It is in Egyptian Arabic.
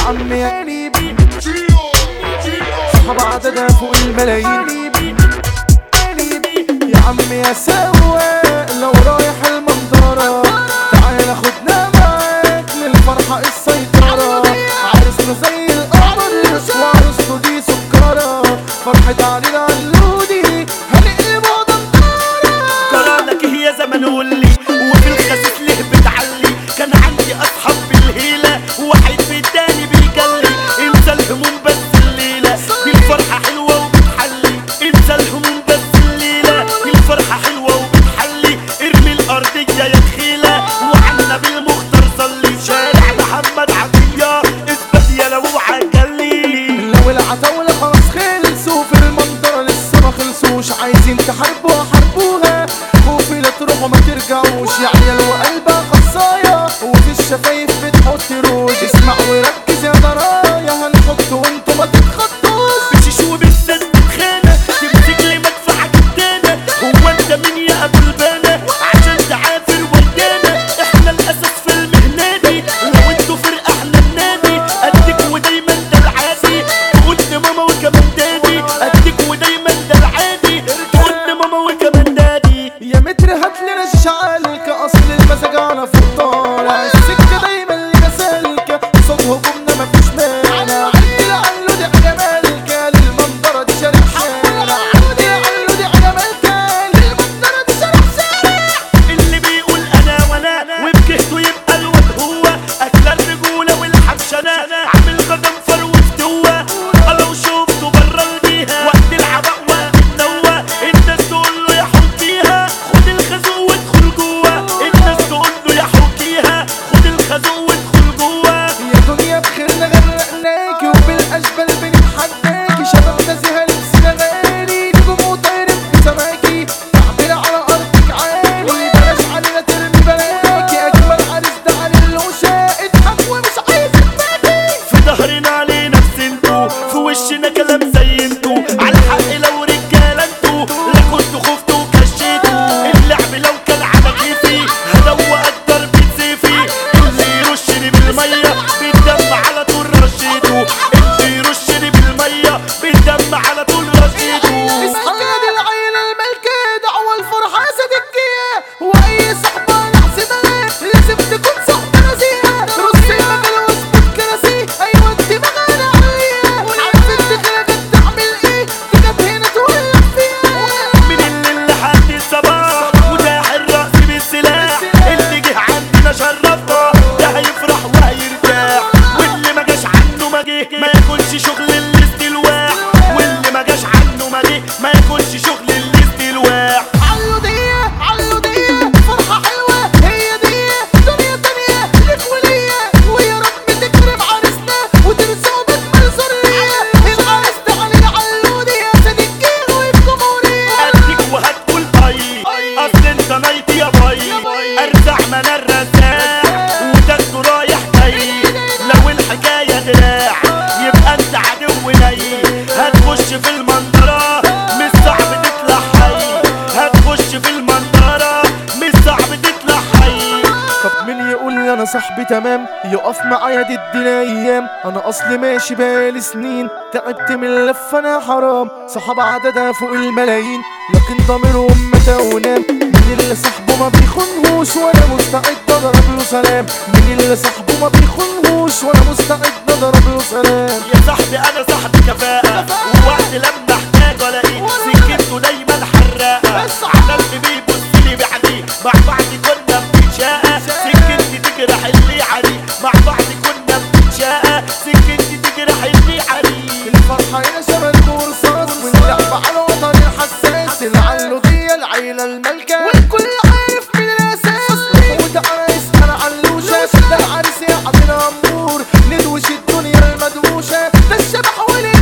عم يا قريب صحاب عددها فوق الملايين يا عم يا سواق لو رايح المنظرة تعال خدنا معاك للفرحة السيطرة عرسنا زي القمر وعروسته دي سكرة فرحة علي العلودي هنقلبها دمارة قرارك هي زمن ولي وفي الخسيس ليه بتعلي كان عندي اصحاب بالهيله واحد في التاني بيجلي انسى الهموم بس الليله دي الفرحه حلوه وبتحلي انسى الهموم بس الليله دي الفرحه حلوه وبتحلي ارمي الارضيه يا دخيله وعنا بالمختار صلي شارع محمد عطيه اثبت يا لو عجلي لو العتاولة خلاص خلصوا في المنظرة لسه ما خلصوش عايزين تحاربوا حاربوها خوفي لا تروحوا ما ترجعوش يا عيال وقلبها خصايا وفي الشفايف بتحط روج اسمع وركز يا درايا هنحط وانتوا ما تتخطوش بشيش وبالسد بخانة تمسك لي مدفع جدانة هو انت مين يا ابو البانة عشان تعافر ويانا احنا الاساس في المهنة دي لو انتوا فرقة احنا النادي اديك ودايما ده العادي تقول ماما وكمان دادي اديك ودايما ده العادي تقول ماما وكمان دادي يا متر هات لنا الشعال كأصل المزاج على فوق طالع السكة دايما اللي سالكة قصاد هجومنا مفيش مانع عدي لعله دي جمالك للمنظرة دي شارع شارع عدي لعله دي جمالك للمنظرة دي شارع شارع اللي بيقول انا وانا وبجهته يبقى الواد هو اكل الرجوله والحبشنه عامل قدم فروه فتوه لو شفته برا البيها وقت العبق وقت النوة الناس تقول له يا حطيها خد الخازوق وادخل جوه الناس تقول له يا حطيها خد الخازوق وادخل جوه يا دنيا بخيرنا غرقناكي وبالاشبال بنتحداكي شبابنا زيها لبسنا غالي نجوم وطايرين في سماكي تعبير على ارضك عالي بلاش علينا ترمي بلاكي اجمل عريس ده علي اللوشة اضحك ومش عايز تباكي في ظهرنا علينا انتو في وشنا كلام زي انتو على الحق لو رجاله انتو لا كنتوا خفتوا وكشيتوا اللعب لو كان على كيفي هدوق الضرب بسيفي اللي يرشني بالميه بالدم على طول رشيته اللي يرشني بالميه بالدم على طول رشيته اصحى دي العين الملكة دعوة الفرحة صدقية واي صحبة نحسبها لازم تكون صحبة نزيهة رصي مجال واثبت كراسي ايوه الدماغ انا عالية عارف انت كده تعمل ايه تجد هنا تولع فيها من الليل لحد الصباح وتاح الرأس بالسلاح اللي جه عندنا شرفنا ده هيفرح وهيرتاح واللي ما جاش عنه ما جه ما ياكلش شغل الاستلواح واللي ما جاش عنه ما جه ما ياكلش شغل الاستلواح علودية علودية فرحة حلوة هي دي دنيا تانية لك وليا ويا رب تكرم عرسنا وترزقه بأجمل ذرية العرس ده علي علودي يا صديقي والجمهورية اديك وهتقول باي اصل انت ميت يا باي ارزع من الرزاع وتاخده رايح جاي لو الحكايه دراع يبقى انت عدو ني هتخش في المنظره مش صعب تطلع حي هتخش في المنظره مش صعب تطلع حي طب مين يقول لي انا صاحبي تمام يقف معايا ضد الايام انا اصلي ماشي بقالي سنين تعبت من اللف انا حرام صحاب عددها فوق الملايين لكن ضميرهم متى ونام مين اللي صاحبه ما بيخونهوش وانا مستعد اضرب له سلام مين اللي صاحبه ما بيخونهوش وانا مستعد اضرب له سلام يا صاحبي انا صاحبي كفاءة ووقت لما احتاج الاقيه سكته دايما حراقة على اللي بيبص لي بعدي مع بعض كنا بنتشاقى سكتي تجرح اللي علي مع بعض كنا بنتشاقى سكتي تجرح اللي علي الفرحة هنا شبه القرصاص واللعب على الوطن الحساس العلودية العيلة الملكة والكل عارف من الأساس وتعالى اسأل علوشة ده العريس يا عبد الأمور ندوش الدنيا المدوشة ده الشبح والإنسان